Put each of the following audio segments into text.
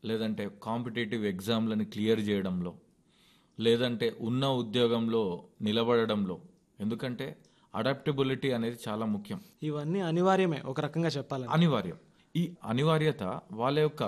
లేదంటే competitive ఎగ్జామ్లని clear చేయడంలో లేదంటే ఉన్న ఉద్యోగంలో నిలబడడంలో ఎందుకంటే అడాప్టబిలిటీ అనేది చాలా ముఖ్యం ఇవన్నీ అనివార్యమే ఒక రకంగా చెప్పాలని అనివార్యం ఈ అనివార్యత వాళ్ళ యొక్క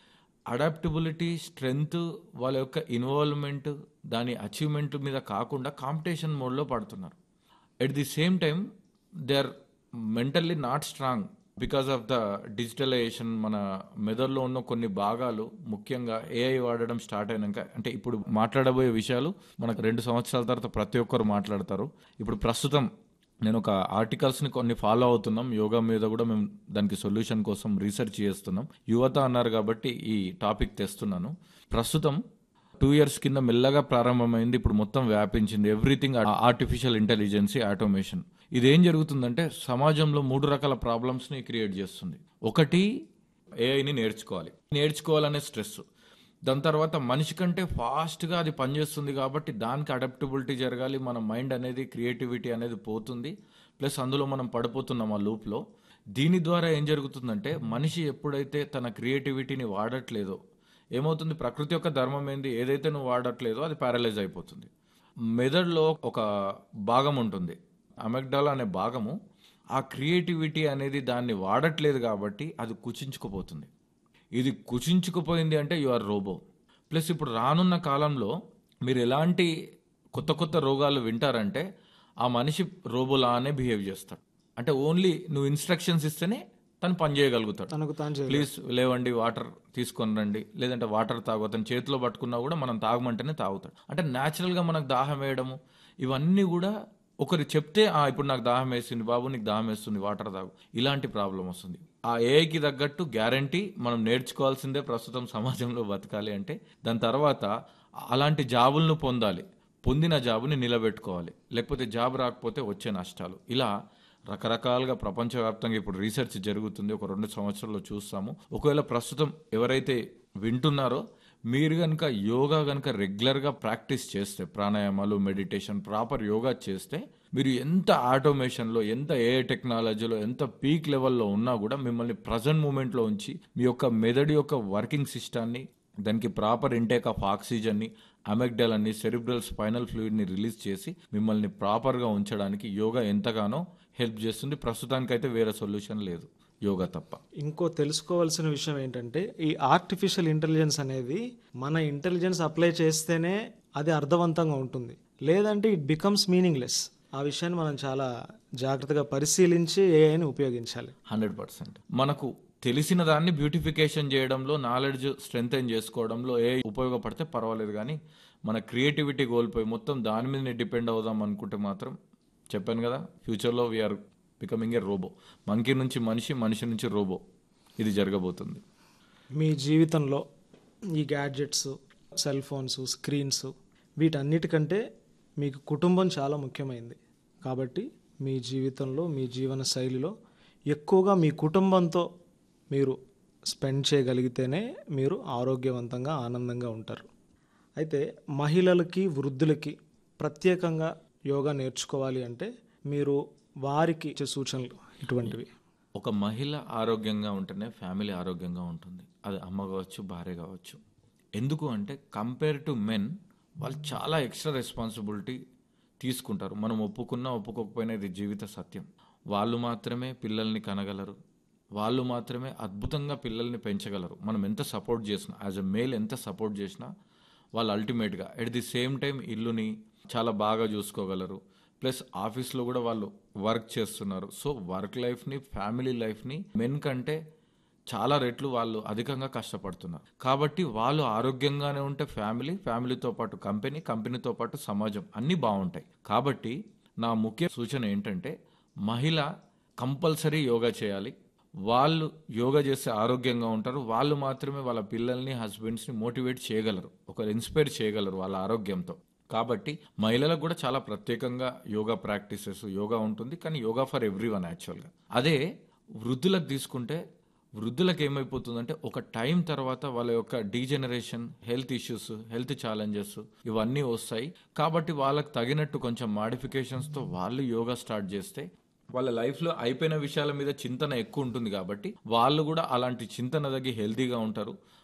అడాప్టబిలిటీ స్ట్రెంగ్త్ వాళ్ళ యొక్క ఇన్వాల్వ్మెంట్ దాని అచీవ్మెంట్ మీద కాకుండా కాంపిటీషన్ మోడ్లో పడుతున్నారు at the same time they are mentally not strong because of the digitalisation మన మెదడులో ఉన్న కొన్ని భాగాలు ముఖ్యంగా ఏఐ వాడడం స్టార్ట్ అయినాక అంటే ఇప్పుడు మాట్లాడబోయే విషయాలు మనకు రెండు సంవత్సరాల తర్వాత ప్రతి ఒక్కరు మాట్లాడతారు ఇప్పుడు ప్రస్తుతం నేను ఒక ఆర్టికల్స్ని కొన్ని ఫాలో అవుతున్నాం యోగా మీద కూడా మేము దానికి సొల్యూషన్ కోసం రీసెర్చ్ చేస్తున్నాం యువత అన్నారు కాబట్టి ఈ టాపిక్ తెస్తున్నాను ప్రస్తుతం టూ ఇయర్స్ కింద మెల్లగా ప్రారంభమైంది ఇప్పుడు మొత్తం వ్యాపించింది ఎవ్రీథింగ్ ఆర్టిఫిషియల్ ఇంటెలిజెన్సీ ఆటోమేషన్ ఇది ఏం జరుగుతుందంటే సమాజంలో మూడు రకాల ప్రాబ్లమ్స్ని క్రియేట్ చేస్తుంది ఒకటి ఏఐని నేర్చుకోవాలి నేర్చుకోవాలనే స్ట్రెస్ దాని తర్వాత మనిషి కంటే ఫాస్ట్గా అది పనిచేస్తుంది కాబట్టి దానికి అడాప్టబిలిటీ జరగాలి మన మైండ్ అనేది క్రియేటివిటీ అనేది పోతుంది ప్లస్ అందులో మనం పడిపోతున్నాం ఆ లూప్లో దీని ద్వారా ఏం జరుగుతుందంటే మనిషి ఎప్పుడైతే తన క్రియేటివిటీని వాడట్లేదో ఏమవుతుంది ప్రకృతి యొక్క ధర్మం ఏంది ఏదైతే నువ్వు వాడట్లేదో అది ప్యారలైజ్ అయిపోతుంది మెదడులో ఒక భాగం ఉంటుంది అమెగ్డాల్ అనే భాగము ఆ క్రియేటివిటీ అనేది దాన్ని వాడట్లేదు కాబట్టి అది కుచించుకుపోతుంది ఇది కుచించుకుపోయింది అంటే యు ఆర్ రోబో ప్లస్ ఇప్పుడు రానున్న కాలంలో మీరు ఎలాంటి కొత్త కొత్త రోగాలు వింటారంటే ఆ మనిషి రోబోలానే బిహేవ్ చేస్తాడు అంటే ఓన్లీ నువ్వు ఇన్స్ట్రక్షన్స్ ఇస్తేనే తను పని చేయగలుగుతాడు తనకు తాను చేయాలి ప్లీజ్ లేవండి వాటర్ తీసుకొని రండి లేదంటే వాటర్ తాగు అతను చేతిలో పట్టుకున్నా కూడా మనం తాగమంటేనే తాగుతాడు అంటే న్యాచురల్గా మనకు దాహం వేయడము ఇవన్నీ కూడా ఒకరు చెప్తే "ఆ, ఇప్పుడు నాకు దాహం వేస్తుంది బాబు నీకు దాహం వేస్తుంది వాటర్ తాగు ఇలాంటి ప్రాబ్లం వస్తుంది ఆ ఏఐకి తగ్గట్టు గ్యారంటీ మనం నేర్చుకోవాల్సిందే ప్రస్తుతం సమాజంలో బతకాలి అంటే దాని తర్వాత అలాంటి జాబులను పొందాలి పొందిన జాబుని నిలబెట్టుకోవాలి లేకపోతే జాబ్ రాకపోతే వచ్చే నష్టాలు ఇలా రకరకాలుగా ప్రపంచవ్యాప్తంగా ఇప్పుడు రీసెర్చ్ జరుగుతుంది ఒక రెండు సంవత్సరాల్లో చూస్తాము ఒకవేళ ప్రస్తుతం ఎవరైతే వింటున్నారో మీరు కనుక యోగా కనుక రెగ్యులర్గా ప్రాక్టీస్ చేస్తే ప్రాణాయామాలు మెడిటేషన్ ప్రాపర్ యోగా చేస్తే మీరు ఎంత ఆటోమేషన్లో ఎంత ఏ టెక్నాలజీలో ఎంత పీక్ లెవెల్లో ఉన్నా కూడా మిమ్మల్ని ప్రజెంట్ మూమెంట్లో ఉంచి మీ యొక్క మెదడు యొక్క వర్కింగ్ సిస్టాన్ని దానికి ప్రాపర్ ఇంటేక్ ఆఫ్ ఆక్సిజన్ని అమెగ్డల్ అని సెరిబ్రల్ స్పైనల్ ఫ్లూయిడ్ని రిలీజ్ చేసి మిమ్మల్ని ప్రాపర్గా ఉంచడానికి యోగా ఎంతగానో హెల్ప్ చేస్తుంది ప్రస్తుతానికైతే వేరే సొల్యూషన్ లేదు యోగా తప్ప ఇంకో తెలుసుకోవాల్సిన విషయం ఏంటంటే ఈ ఆర్టిఫిషియల్ ఇంటెలిజెన్స్ అనేది మన ఇంటెలిజెన్స్ అప్లై చేస్తేనే అది అర్థవంతంగా ఉంటుంది లేదంటే ఇట్ బికమ్స్ మీనింగ్లెస్ ఆ విషయాన్ని మనం చాలా జాగ్రత్తగా పరిశీలించి ఏఐని ఉపయోగించాలి హండ్రెడ్ పర్సెంట్ మనకు తెలిసిన దాన్ని బ్యూటిఫికేషన్ చేయడంలో నాలెడ్జ్ స్ట్రెంగ్తెన్ చేసుకోవడంలో ఏ ఉపయోగపడితే పర్వాలేదు కానీ మన క్రియేటివిటీ కోల్పోయి మొత్తం దాని మీదనే డిపెండ్ అవుదాం అనుకుంటే మాత్రం చెప్పాను కదా ఫ్యూచర్లో we are becoming a robo monkey నుంచి మనిషి మనిషి నుంచి రోబో ఇది జరగబోతుంది మీ జీవితంలో ఈ గ్యాడ్జెట్స్ సెల్ ఫోన్స్ స్క్రీన్స్ వీటన్నిటికంటే మీకు కుటుంబం చాలా ముఖ్యమైనది కాబట్టి మీ జీవితంలో మీ జీవన శైలిలో ఎక్కువగా మీ కుటుంబంతో మీరు స్పెండ్ చేయగలిగితేనే మీరు ఆరోగ్యవంతంగా ఆనందంగా ఉంటారు అయితే మహిళలకి వృద్ధులకి ప్రత్యేకంగా యోగా నేర్చుకోవాలి అంటే మీరు వారికి ఇచ్చే సూచనలు ఇటువంటివి ఒక మహిళ ఆరోగ్యంగా ఉంటేనే ఫ్యామిలీ ఆరోగ్యంగా ఉంటుంది అది అమ్మ కావచ్చు భార్య కావచ్చు ఎందుకు అంటే కంపేర్ టు మెన్ వాళ్ళు చాలా ఎక్స్ట్రా రెస్పాన్సిబిలిటీ తీసుకుంటారు మనం ఒప్పుకున్నా ఒప్పుకోకపోయినా ఇది జీవిత సత్యం వాళ్ళు మాత్రమే పిల్లల్ని కనగలరు వాళ్ళు మాత్రమే అద్భుతంగా పిల్లల్ని పెంచగలరు మనం ఎంత సపోర్ట్ చేసినా యాజ్ ఎ మేల్ ఎంత సపోర్ట్ చేసినా వాళ్ళు అల్టిమేట్గా ఎట్ ది సేమ్ టైం ఇల్లుని చాలా బాగా చూసుకోగలరు ప్లస్ ఆఫీస్లో కూడా వాళ్ళు వర్క్ చేస్తున్నారు సో వర్క్ లైఫ్ని ఫ్యామిలీ లైఫ్ని మెన్ కంటే చాలా రెట్లు వాళ్ళు అధికంగా కష్టపడుతున్నారు కాబట్టి వాళ్ళు ఆరోగ్యంగానే ఉంటే ఫ్యామిలీ ఫ్యామిలీతో పాటు కంపెనీ కంపెనీతో పాటు సమాజం అన్నీ బాగుంటాయి కాబట్టి నా ముఖ్య సూచన ఏంటంటే మహిళ కంపల్సరీ యోగా చేయాలి వాళ్ళు యోగా చేస్తే ఆరోగ్యంగా ఉంటారు వాళ్ళు మాత్రమే వాళ్ళ పిల్లల్ని హస్బెండ్స్ని మోటివేట్ చేయగలరు ఒకరు ఇన్స్పైర్ చేయగలరు వాళ్ళ ఆరోగ్యంతో కాబట్టి మహిళలకు కూడా చాలా ప్రత్యేకంగా యోగా ప్రాక్టీసెస్ యోగా ఉంటుంది కానీ యోగా ఫర్ ఎవ్రీ వన్ యాక్చువల్గా అదే వృద్ధులకు తీసుకుంటే వృద్ధులకు ఏమైపోతుందంటే ఒక టైం తర్వాత వాళ్ళ యొక్క degeneration health issues health challenges ఇవన్నీ వస్తాయి కాబట్టి వాళ్ళకి తగినట్టు కొంచెం మాడిఫికేషన్స్తో వాళ్ళు యోగా స్టార్ట్ చేస్తే వాళ్ళ లైఫ్లో అయిపోయిన విషయాల మీద చింతన ఎక్కువ ఉంటుంది కాబట్టి వాళ్ళు కూడా అలాంటి చింతన తగ్గి హెల్తీగా ఉంటారు